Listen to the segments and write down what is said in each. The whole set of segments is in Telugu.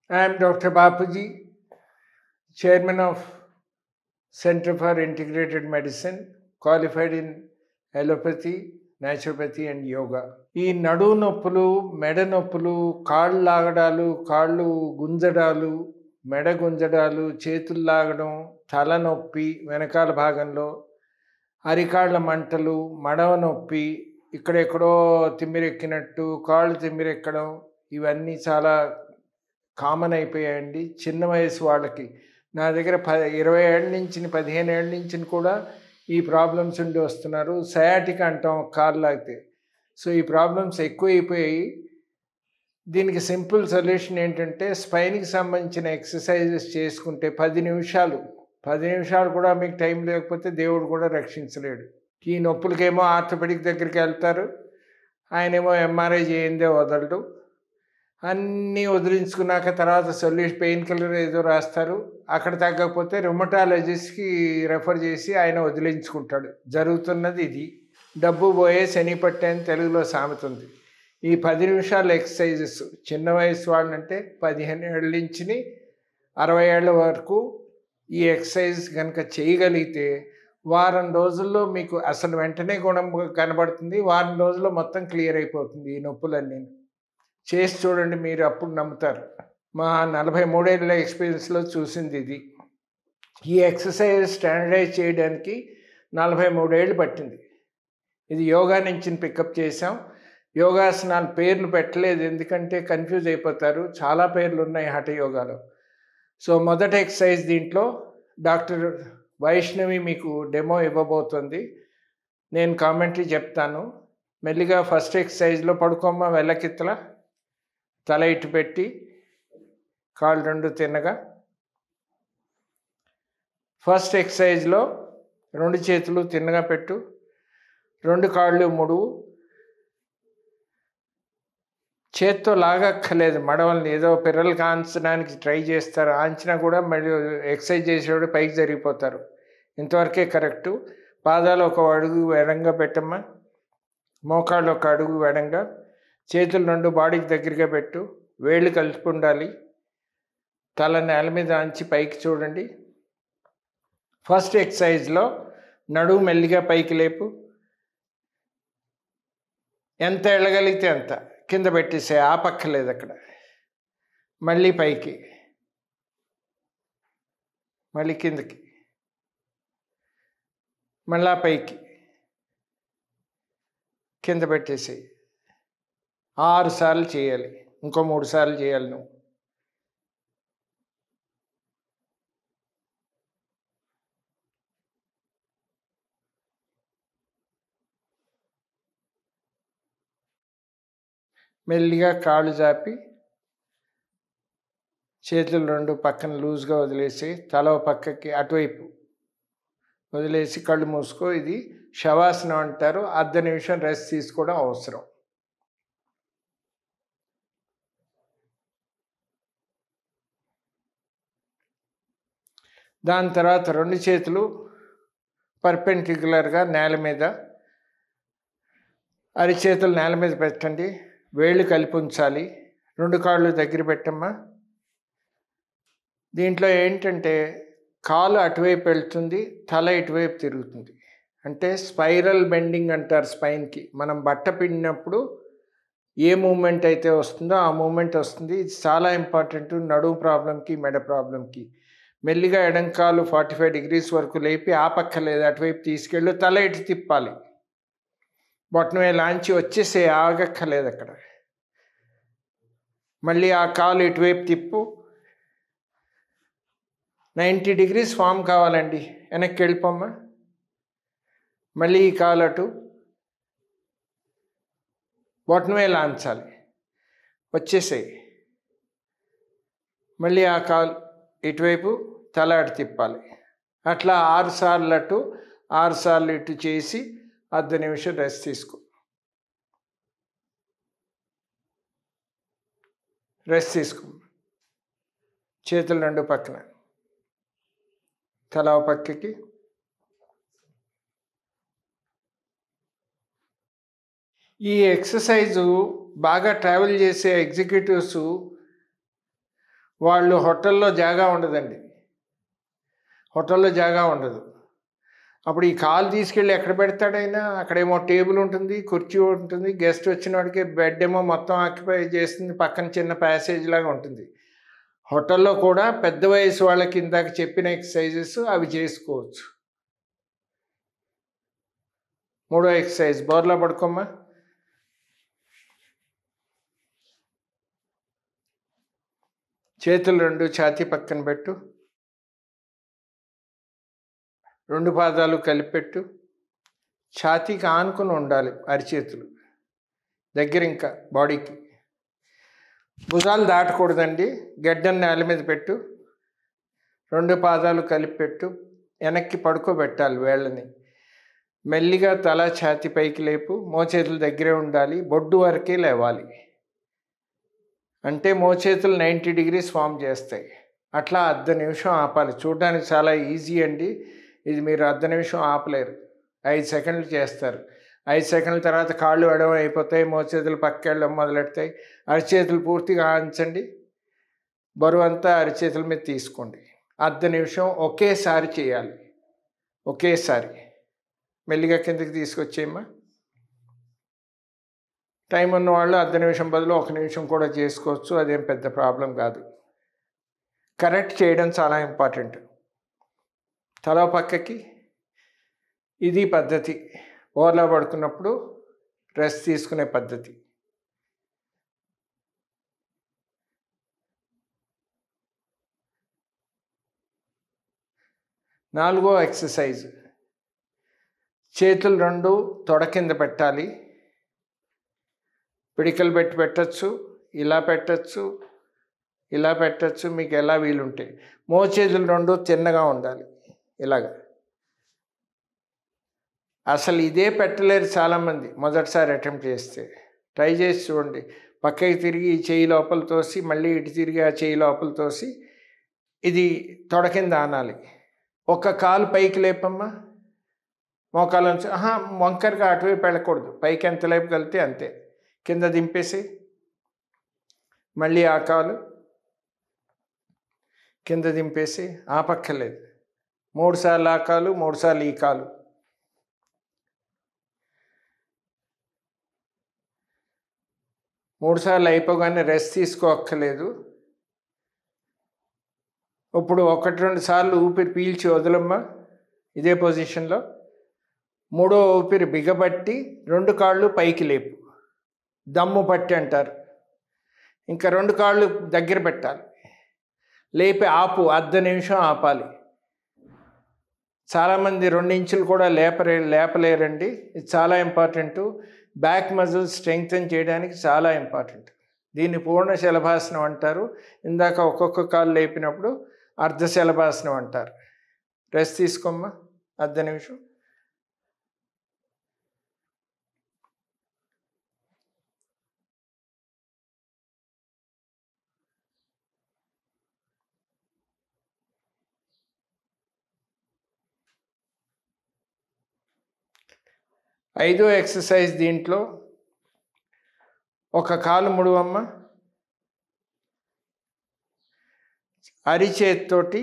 I am Dr. Bapuji, Chairman of Center for Integrated Medicine, qualified in allopathy, naturopathy and yoga. ఈ నడువు నొప్పులు మెడ నొప్పులు కాళ్ళు లాగడాలు కాళ్ళు గుంజడాలు మెడ గుంజడాలు చేతులు లాగడం తలనొప్పి వెనకాల భాగంలో అరికాళ్ళ మంటలు మడవ నొప్పి ఇక్కడెక్కడో తిమ్మిరెక్కినట్టు కాళ్ళు తిమ్మిరెక్కడం ఇవన్నీ చాలా కామన్ అయిపోయాయండి చిన్న వయసు వాళ్ళకి నా దగ్గర ప ఇరవై ఏళ్ళ నుంచి పదిహేను ఏళ్ళ నుంచి కూడా ఈ ప్రాబ్లమ్స్ ఉండి వస్తున్నారు సయాటిక్ అంటాం కాళ్ళు లాగితే సో ఈ ప్రాబ్లమ్స్ ఎక్కువైపోయాయి దీనికి సింపుల్ సొల్యూషన్ ఏంటంటే స్పైన్కి సంబంధించిన ఎక్సర్సైజెస్ చేసుకుంటే పది నిమిషాలు పది నిమిషాలు కూడా మీకు టైం లేకపోతే దేవుడు కూడా రక్షించలేడు ఈ నొప్పులకేమో ఆర్థోపెడిక్ దగ్గరికి వెళ్తారు ఆయనేమో ఎంఆర్ఐ చేయిందే వదలడు అన్నీ వదిలించుకున్నాక తర్వాత సొల్యూషన్ పెయిన్ కిల్లర్ ఏదో రాస్తారు అక్కడ తగ్గకపోతే రుమటాలజిస్ట్కి రెఫర్ చేసి ఆయన వదిలించుకుంటాడు జరుగుతున్నది ఇది డబ్బు పోయే శని పట్టే అని తెలుగులో సామెత ఉంది ఈ పది నిమిషాల ఎక్సర్సైజెస్ చిన్న వయసు వాళ్ళంటే పదిహేను ఏళ్ళ నుంచి అరవై ఏళ్ళ వరకు ఈ ఎక్సర్సైజ్ కనుక చేయగలిగితే వారం రోజుల్లో మీకు అసలు వెంటనే గుణం కనబడుతుంది వారం రోజుల్లో మొత్తం క్లియర్ అయిపోతుంది ఈ నొప్పులన్నీ చేసి చూడండి మీరు అప్పుడు నమ్ముతారు మా నలభై మూడేళ్ళ ఎక్స్పీరియన్స్లో చూసింది ఇది ఈ ఎక్సర్సైజ్ స్టాండర్డైజ్ చేయడానికి నలభై మూడేళ్ళు పట్టింది ఇది యోగా నుంచి పికప్ చేసాం యోగాసనాలు పేర్లు పెట్టలేదు ఎందుకంటే కన్ఫ్యూజ్ అయిపోతారు చాలా పేర్లు ఉన్నాయి హఠ యోగాలో సో మొదటి ఎక్సర్సైజ్ దీంట్లో డాక్టర్ వైష్ణవి మీకు డెమో ఇవ్వబోతుంది నేను కామెంటరీ చెప్తాను మెల్లిగా ఫస్ట్ ఎక్సర్సైజ్లో పడుకోమ్మ వెళ్ళకిత్తల తల ఇటు పెట్టి కాళ్ళు రెండు తిన్నగా ఫస్ట్ ఎక్సర్సైజ్లో రెండు చేతులు తిన్నగా పెట్టు రెండు కాళ్ళు ముడువు చేత్తో లాగక్కర్లేదు మడవల్ని ఏదో పిర్రలు కాంచడానికి ట్రై చేస్తారు ఆంచినా కూడా మళ్ళీ ఎక్సర్సైజ్ చేసేవాడు పైకి జరిగిపోతారు ఇంతవరకే కరెక్టు పాదాలు ఒక అడుగు ఎడంగా పెట్టమ్మా మోకాళ్ళు ఒక అడుగు ఎడంగా చేతులు రెండు బాడీకి దగ్గరగా పెట్టు వేళ్ళు కలిపి ఉండాలి తల నేల మీద అంచి పైకి చూడండి ఫస్ట్ ఎక్సర్సైజ్లో నడువు మెల్లిగా పైకి లేపు ఎంత వెళ్ళగలిగితే అంత కింద పెట్టేసే ఆపక్కలేదు అక్కడ మళ్ళీ పైకి మళ్ళీ కిందకి మళ్ళా పైకి కింద పెట్టేసేయి ఆరు సార్లు చేయాలి ఇంకో మూడు సార్లు చేయాలి నువ్వు మెల్లిగా కాళ్ళు చాపి చేతులు రెండు పక్కన లూజ్గా వదిలేసి తల పక్కకి అటువైపు వదిలేసి కళ్ళు మూసుకో ఇది శవాసనం అంటారు అర్ధ నిమిషం రెస్ట్ తీసుకోవడం అవసరం దాని తర్వాత రెండు చేతులు పర్పెండిక్యులర్గా నేల మీద అరిచేతులు నేల మీద పెట్టండి వేళ్ళు కలిపి ఉంచాలి రెండు కాళ్ళు దగ్గర పెట్టమ్మా దీంట్లో ఏంటంటే కాలు అటువైపు వెళ్తుంది తల ఇటువైపు తిరుగుతుంది అంటే స్పైరల్ బెండింగ్ అంటారు స్పైన్కి మనం బట్ట పిండినప్పుడు ఏ మూమెంట్ అయితే వస్తుందో ఆ మూమెంట్ వస్తుంది ఇది చాలా ఇంపార్టెంట్ నడుము ప్రాబ్లంకి మెడ ప్రాబ్లంకి మెల్లిగా ఎడంకాలు ఫార్టీ ఫైవ్ డిగ్రీస్ వరకు లేపి ఆపక్కర్లేదు అటువైపు తీసుకెళ్ళు తల ఇటు తిప్పాలి బొట్టన లాంచి వచ్చేసే ఆగక్కర్లేదు అక్కడ మళ్ళీ ఆ కాలు ఇటువైపు తిప్పు నైంటీ డిగ్రీస్ ఫామ్ కావాలండి వెనక్కి వెళ్ళిపోమ్మా మళ్ళీ ఈ కాలు అటు బొట్టనమే లాంచాలి వచ్చేసాయి మళ్ళీ ఆ కాలు ఇటువైపు తల అటు తిప్పాలి అట్లా ఆరు సార్లు అటు ఆరు సార్లు ఇటు చేసి అర్ధ నిమిషం రెస్ట్ తీసుకో రెస్ట్ తీసుకో చేతులు రెండు పక్కన తల పక్కకి ఈ ఎక్సర్సైజు బాగా ట్రావెల్ చేసే ఎగ్జిక్యూటివ్స్ వాళ్ళు హోటల్లో జాగా ఉండదండి హోటల్లో జాగా ఉండదు అప్పుడు ఈ కాలు తీసుకెళ్ళి ఎక్కడ పెడతాడైనా అక్కడేమో టేబుల్ ఉంటుంది కుర్చీ ఉంటుంది గెస్ట్ వచ్చిన వాడికి బెడ్ ఏమో మొత్తం ఆక్యుపై చేస్తుంది పక్కన చిన్న ప్యాసేజ్ లాగా ఉంటుంది హోటల్లో కూడా పెద్ద వయసు వాళ్ళకి ఇందాక చెప్పిన ఎక్సర్సైజెస్ అవి చేసుకోవచ్చు మూడో ఎక్సర్సైజ్ బోర్లా పడుకోమ్మా చేతులు రెండు ఛాతీ పక్కన పెట్టు రెండు పాదాలు కలిపెట్టు ఛాతీకి ఆనుకుని ఉండాలి అరిచేతులు దగ్గర ఇంకా బాడీకి భుజాలు దాటకూడదండి గడ్డను నేల మీద పెట్టు రెండు పాదాలు కలిపెట్టు వెనక్కి పడుకోబెట్టాలి వేళ్ళని మెల్లిగా తల ఛాతి పైకి లేపు మోచేతులు దగ్గరే ఉండాలి బొడ్డు వరకే లేవాలి అంటే మోచేతులు నైంటీ డిగ్రీస్ ఫామ్ చేస్తాయి అట్లా అర్ధ నిమిషం ఆపాలి చూడడానికి చాలా ఈజీ అండి ఇది మీరు అర్ధ నిమిషం ఆపలేరు ఐదు సెకండ్లు చేస్తారు ఐదు సెకండ్ల తర్వాత కాళ్ళు ఎడవ అయిపోతాయి మోచేతులు పక్కెళ్ళడం మొదలెడతాయి అరిచేతులు పూర్తిగా ఆంచండి బరువు అంతా అరిచేతుల మీద తీసుకోండి అర్ధ నిమిషం ఒకేసారి చేయాలి ఒకేసారి మెల్లిగా కిందకి తీసుకొచ్చేయమ్మా టైం ఉన్న వాళ్ళు అర్ధ నిమిషం బదులు ఒక నిమిషం కూడా చేసుకోవచ్చు అదేం పెద్ద ప్రాబ్లం కాదు కరెక్ట్ చేయడం చాలా ఇంపార్టెంట్ తల పక్కకి ఇది పద్ధతి ఓర్లా పడుకున్నప్పుడు రెస్ట్ తీసుకునే పద్ధతి నాలుగో ఎక్సర్సైజ్ చేతులు రెండు తొడ కింద పెట్టాలి పిడికలు పెట్టి పెట్టచ్చు ఇలా పెట్టచ్చు ఇలా పెట్టచ్చు మీకు ఎలా వీలుంటే మోచేతులు రెండు తిన్నగా ఉండాలి ఇలాగా అసలు ఇదే పెట్టలేరు చాలామంది మొదటిసారి అటెంప్ట్ చేస్తే ట్రై చేసి చూడండి పక్కకి తిరిగి ఈ చేయి లోపల తోసి మళ్ళీ ఇటు తిరిగి ఆ చేయి లోపల తోసి ఇది తొడ కింద ఆనాలి ఒక కాలు పైకి లేపమ్మా మోకాల నుంచి ఆహా వంకరగా అటువైపు వెళ్ళకూడదు పైకి ఎంత లేపు కలితే అంతే కింద దింపేసి మళ్ళీ ఆ కాలు కింద దింపేసి ఆ పక్కలేదు మూడు సార్లు ఆ కాలు మూడు సార్లు ఈ కాలు మూడు సార్లు అయిపోగానే రెస్ట్ తీసుకోక్కర్లేదు ఇప్పుడు ఒకటి రెండు సార్లు ఊపిరి పీల్చి వదలమ్మా ఇదే పొజిషన్లో మూడో ఊపిరి బిగబట్టి రెండు కాళ్ళు పైకి లేపు దమ్ము పట్టి అంటారు ఇంకా రెండు కాళ్ళు దగ్గర పెట్టాలి లేపి ఆపు అర్ధ నిమిషం ఆపాలి చాలామంది రెండు ఇంచులు కూడా లేపరే లేపలేరండి ఇది చాలా ఇంపార్టెంట్ బ్యాక్ మజిల్ స్ట్రెంగ్తన్ చేయడానికి చాలా ఇంపార్టెంట్ దీన్ని పూర్ణ శలభాసనం అంటారు ఇందాక ఒక్కొక్క కాలు లేపినప్పుడు అర్ధ శలభాసనం అంటారు రెస్ట్ తీసుకోమ్మా అర్ధ నిమిషం ఐదో ఎక్సర్సైజ్ దీంట్లో ఒక కాలు ముడువమ్మ అరిచేతితోటి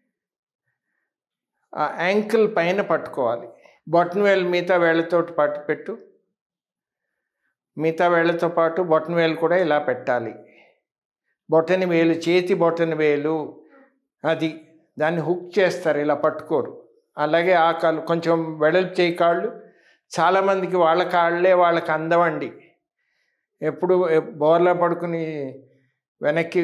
ఆ యాంకిల్ పైన పట్టుకోవాలి బొటన్ వేలు మిగతా వేళ్ళతోటి పట్టు పెట్టు మిగతా వేళ్ళతో పాటు బొటన్ వేలు కూడా ఇలా పెట్టాలి బొటని వేలు చేతి బొటని వేలు అది దాన్ని హుక్ చేస్తారు ఇలా పట్టుకోరు అలాగే ఆ కాళ్ళు కొంచెం వెడల్పు చేయి కాళ్ళు చాలామందికి వాళ్ళ కాళ్ళే వాళ్ళకి అందమండి ఎప్పుడు బోర్లా పడుకుని వెనక్కి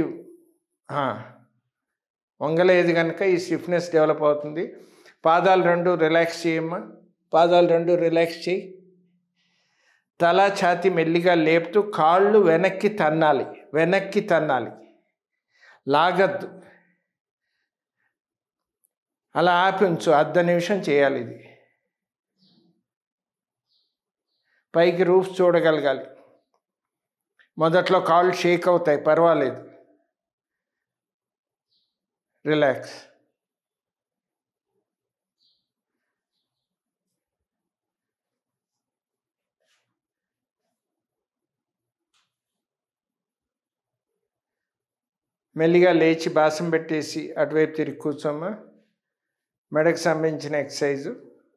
వంగలేదు కనుక ఈ స్టిఫ్నెస్ డెవలప్ అవుతుంది పాదాలు రెండు రిలాక్స్ చేయమ్మా పాదాలు రెండు రిలాక్స్ చేయి తల ఛాతి మెల్లిగా లేపుతూ కాళ్ళు వెనక్కి తన్నాలి వెనక్కి తన్నాలి లాగద్దు అలా ఆపి ఉంచు అర్ధ నిమిషం చేయాలి ఇది పైకి రూఫ్ చూడగలగాలి మొదట్లో కాళ్ళు షేక్ అవుతాయి పర్వాలేదు రిలాక్స్ మెల్లిగా లేచి బాసం పెట్టేసి అటువైపు తిరిగి కూర్చోమ్మా మెడకు సంబంధించిన ఎక్సర్సైజు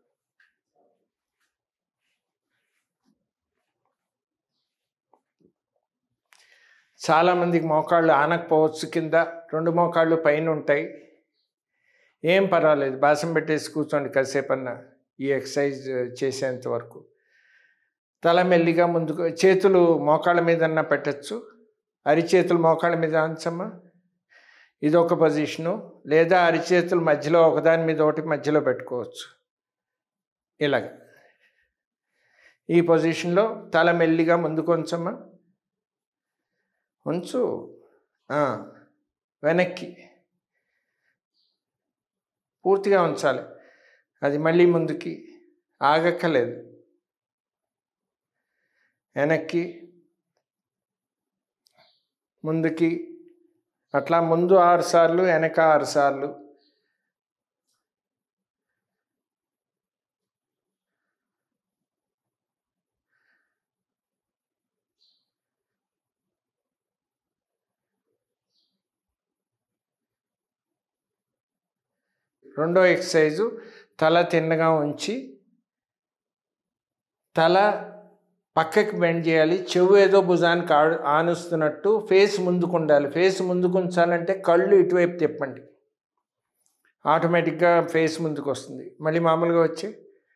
చాలామందికి మోకాళ్ళు ఆనకపోవచ్చు కింద రెండు మోకాళ్ళు పైన ఉంటాయి ఏం పర్వాలేదు బాసం పెట్టేసి కూర్చోండి కాసేపన్నా ఈ ఎక్సర్సైజ్ చేసేంత వరకు తల మెల్లిగా ముందుకు చేతులు మోకాళ్ళ మీదన్నా పెట్టచ్చు అరిచేతులు మోకాళ్ళ మీద అంచమ్మా ఇది ఒక పొజిషను లేదా అరిచేతులు మధ్యలో ఒకదాని మీద ఒకటి మధ్యలో పెట్టుకోవచ్చు ఇలాగ ఈ పొజిషన్లో తల మెల్లిగా ముందుకు ఉంచమ్మా ఉంచు ఆ, వెనక్కి పూర్తిగా ఉంచాలి అది మళ్ళీ ముందుకి ఆగక్కలేదు వెనక్కి ముందుకి అట్లా ముందు ఆరు సార్లు వెనక ఆరు సార్లు రెండో ఎక్సర్సైజు తల తిన్నగా ఉంచి తల పక్కకి బెండ్ చేయాలి చెవు ఏదో భుజానికి ఆ- ఆనుస్తున్నట్టు ఫేస్ ముందుకు ఉండాలి ఫేస్ ముందుకు ఉంచాలంటే కళ్ళు ఇటువైపు తిప్పండి ఆటోమేటిక్గా ఫేస్ ముందుకు వస్తుంది మళ్ళీ మామూలుగా వచ్చి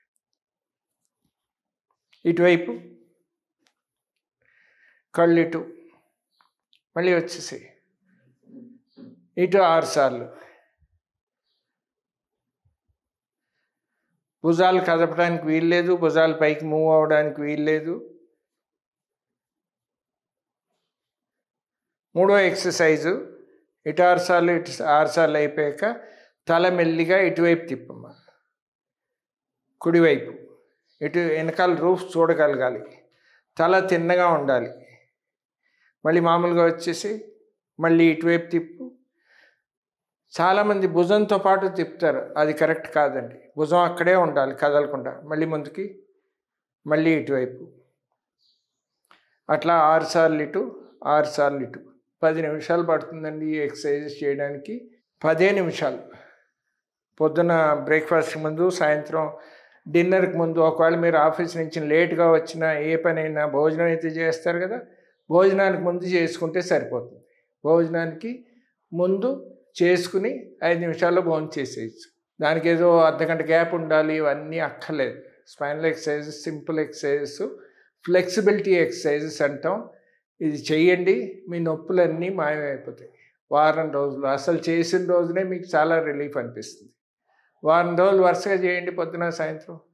ఇటువైపు కళ్ళు ఇటు మళ్ళీ వచ్చేసి ఇటు ఆరు సార్లు భుజాలు కదపడానికి వీల్లేదు భుజాలు పైకి మూవ్ అవడానికి వీల్లేదు మూడో ఎక్సర్సైజు ఇటు ఆరు సార్లు ఇటు ఆరు సార్లు అయిపోయాక తల మెల్లిగా ఇటువైపు తిప్పమ్మ కుడివైపు ఇటు వెనకాల రూఫ్ చూడగలగాలి తల తిన్నగా ఉండాలి మళ్ళీ మామూలుగా వచ్చేసి మళ్ళీ ఇటువైపు తిప్పు చాలామంది భుజంతో పాటు తిప్పుతారు అది కరెక్ట్ కాదండి భుజం అక్కడే ఉండాలి కదలకుండా మళ్ళీ ముందుకి మళ్ళీ ఇటువైపు అట్లా ఆరు సార్లు ఇటు ఆరు సార్లు ఇటు పది నిమిషాలు పడుతుందండి ఈ ఎక్సర్సైజెస్ చేయడానికి పదే నిమిషాలు పొద్దున బ్రేక్ఫాస్ట్కి ముందు సాయంత్రం డిన్నర్కి ముందు ఒకవేళ మీరు ఆఫీస్ నుంచి లేట్గా వచ్చినా ఏ పని అయినా భోజనం అయితే చేస్తారు కదా భోజనానికి ముందు చేసుకుంటే సరిపోతుంది భోజనానికి ముందు చేసుకుని ఐదు నిమిషాల్లో భోజనం చేసేయచ్చు దానికి ఏదో అర్ధగంట గ్యాప్ ఉండాలి ఇవన్నీ అక్కర్లేదు spinal exercises simple exercises flexibility exercises అంటాం ఇది చెయ్యండి మీ నొప్పులన్నీ మాయమైపోతాయి వారం రోజులు అసలు చేసిన రోజునే మీకు చాలా రిలీఫ్ అనిపిస్తుంది వారం రోజులు వరుసగా చేయండి పొద్దున సాయంత్రం